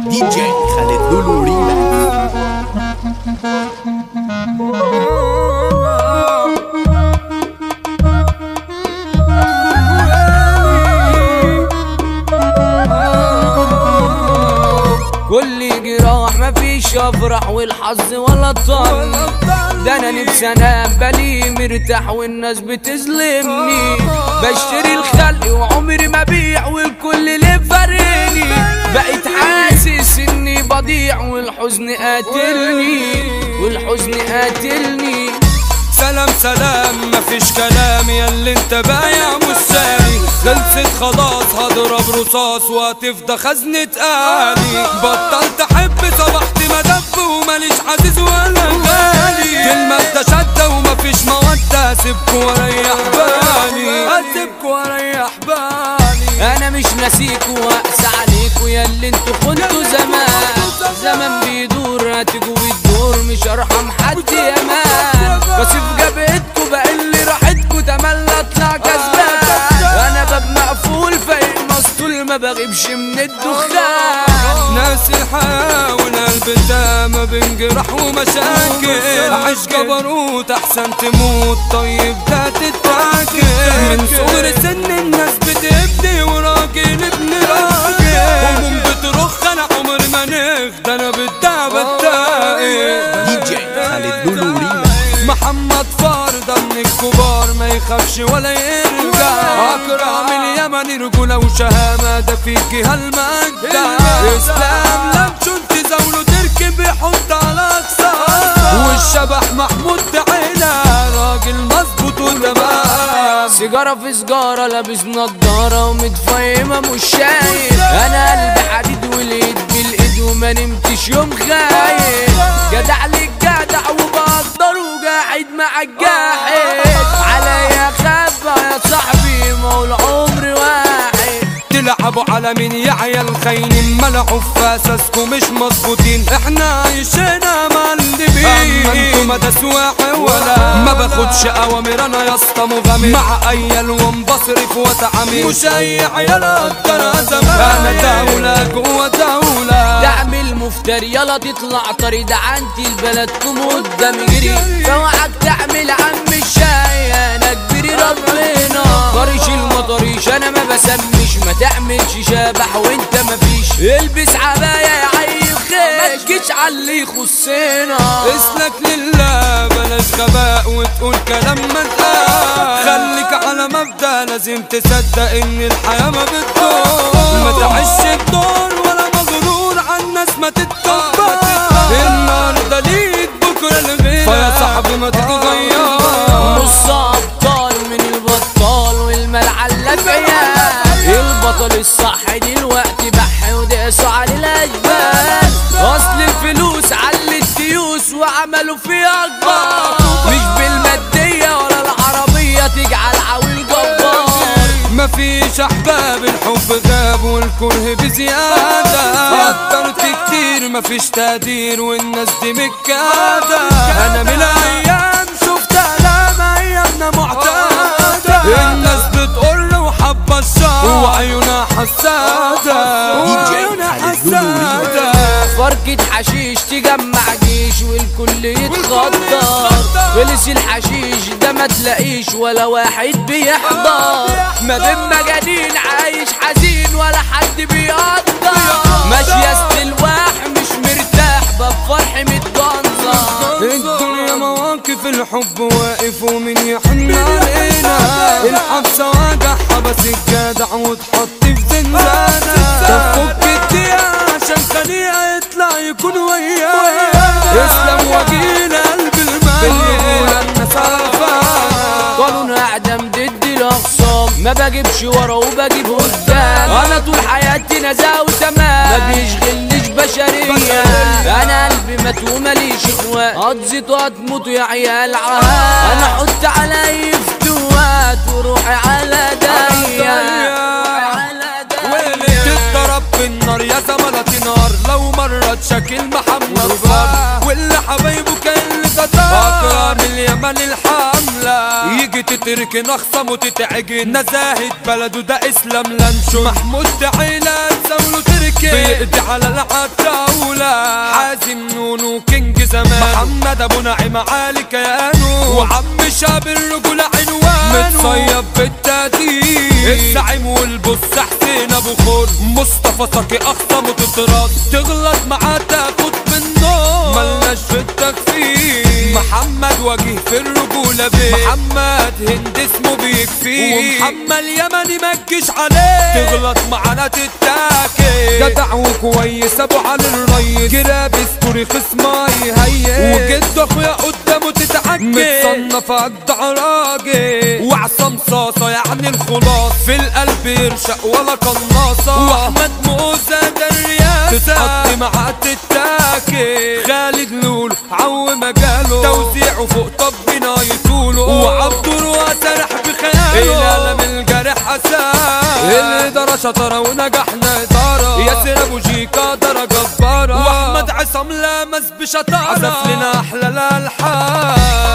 دي جي خالد لولو ريماكس كل جراح مفيش افرح والحظ ولا طن ده انا نفسي انام بالي مرتاح والناس بتظلمني بشتري الخلق وعمري ما بيع والكل اللي فارقني بقيت حاسس اني بضيع والحزن قاتلني والحزن قاتلني سلام سلام مفيش كلام يا اللي انت بايع مش سامي خلصت خلاص هضرب رصاص وهتفضى خزنة آلي بطلت احب صبحت مدب وماليش عزيز ولا غالي كلمة تشدة ومفيش مودة اسيبكوا واريح بالي اسيبكوا واريح بالي انا مش ناسيكوا واقسى عليكوا يا اللي انتوا كنتوا زمان زمان بيدور هتجوا الدور مش ارحم حد يا مان بس في جبهتكوا بقى اللي راحتكوا تملى اطلع كسبان وانا باب مقفول فايق مسطول ما بغيبش من الدخان ناس الحياة والقلب ده ما بين جراح ومشاكل عيش جبروت احسن تموت طيب ده تتاكل من صغر سن الناس بتبدي وراجل ابن راجل هموم بترخ انا عمر ما نخ ده انا بالدعب التاقي دي جي خالد لولو ريماكس محمد فرده من الكبار ما يخافش ولا يرجع اقرع من اليمن رجولة وشهامة ده فيك هالمجدة اسلام لم شنت زوله تركب يحط على اقصى والشبح محمود تعالى راجل مظبوط وتمام سيجارة في سجارة لابس نضارة ومتفيمة مش شايف أنا قلبي حديد والإيد بالإيد وما نمتش يوم خايف جدع لك جدع وبقدر وقاعد مع الجاحد عليا خبة يا صاحبي ما هو العمر واحد تلعبوا على مين يا عيال خاينين ملعوا في اساسكم مش مظبوطين احنا عايشينا مقلبين اما انتوا ما تسواح ولا ما باخدش اوامر انا يا اسطى مغامر مع ايال ومبصرف واتعامل مش اي عيال اقدر ازمر انا دولة جوه دولة تعمل مفتري يلا تطلع طري ده عندي البلدكم قدام جري فوعك تعمل عم الشاي انا كبير ربنا طريش المطريش انا ما بسمش ما تعملش شبح وانت مفيش البس عباية يا عيل خير ما تجيش على اللي يخصنا اسلك لله بلاش غباء وتقول كلام ما اتقال خليك على مبدأ لازم تصدق ان الحياة ما بتدور ما تعيش الدور ولا مغرور على الناس ما تتكبر النهارده ليك بكره الغير فيا صاحبي ما تتغير نص ابطال من البطال والملعلة فيا البطل الصح دلوقتي بح ودقسوا على الاشبال اصل الفلوس على التيوس وعملوا فيها اكبر مش بالمادية ولا العربية تجعل عويل جبار مفيش احباب الحب غاب والكره بزيادة فكرت كتير مفيش تقدير والناس دي مكادة انا من الايام شفت الام ايامنا معتادة الناس بتقول له حبة الشر وعيونها حسادة دي جي وعيونها خالد لولو حسادة فركة حشيش تجمع جيش والكل يتخطر خلص الحشيش ده ما تلاقيش ولا واحد بيحضر ما بين مجانين عايش حزين ولا حد بيقدر ماشية استلواح مش مرتاح بفرح متجنظر الدنيا مواقف الحب واقف ومن يحن علينا الحبسة واجع حبس الجدع وتحط في زنزانة طب فك الدقيقة عشان خليها يطلع يكون وياه اسلم وجيل قلب المال الناس عارفاه قانون اعدم ضد الاخصام ما بجيبش ورا وبجيب قدام انا طول حياتي نزاهه وتمام ما بيشغلنيش بشريه انا قلبي مات وماليش اخوات هتزيد وهتموت يا عيال عهات انا احط علي فتوات وروحي على دايا تتضرب بالنار يا زملة نار لو مرة شكل محمد فار واللي حبايبه كان اللي فتار اكرم اليمن الحملة يجي تيجي تتركن اخصم وتتعجن نزاهة بلده ده اسلام لانشو محمود تعيلة تساوله تركن بيقضي على العتاولة حازم نونو كينج زمان محمد ابو نعيم علي كيانو وعم شاب الرجولة عنوانه متصيب بالتهديد الزعيم والبص حسين ابو خور مصطفى ساكي اخصم وتتراس تغلط معاه تاخد منه ملناش في التخفيف محمد وجيه في الرجولة بيه محمد هند اسمه بيكفيه ومحمد اليمني مكش عليه تغلط معانا تتاكل جدع وكويس ابو علي الريس جراب ستوري خصماي هي وجد اخويا قدامه تتعجل متصنف اجدع راجل وعصام صاصة يعني الخلاص في القلب يرشق ولا قناصة واحمد موسى ده الرياسة تتحط معاه تتاكل خالد لولو عو مجاله توزيعه فوق طب بنايتوله وعبد الروا سرح بخياله العالم الجارح اساس الاداره شطره ونجحنا اداره ياسر ابو جيكا درجه جباره واحمد عصام لامس بشطاره عزف لنا احلى الالحان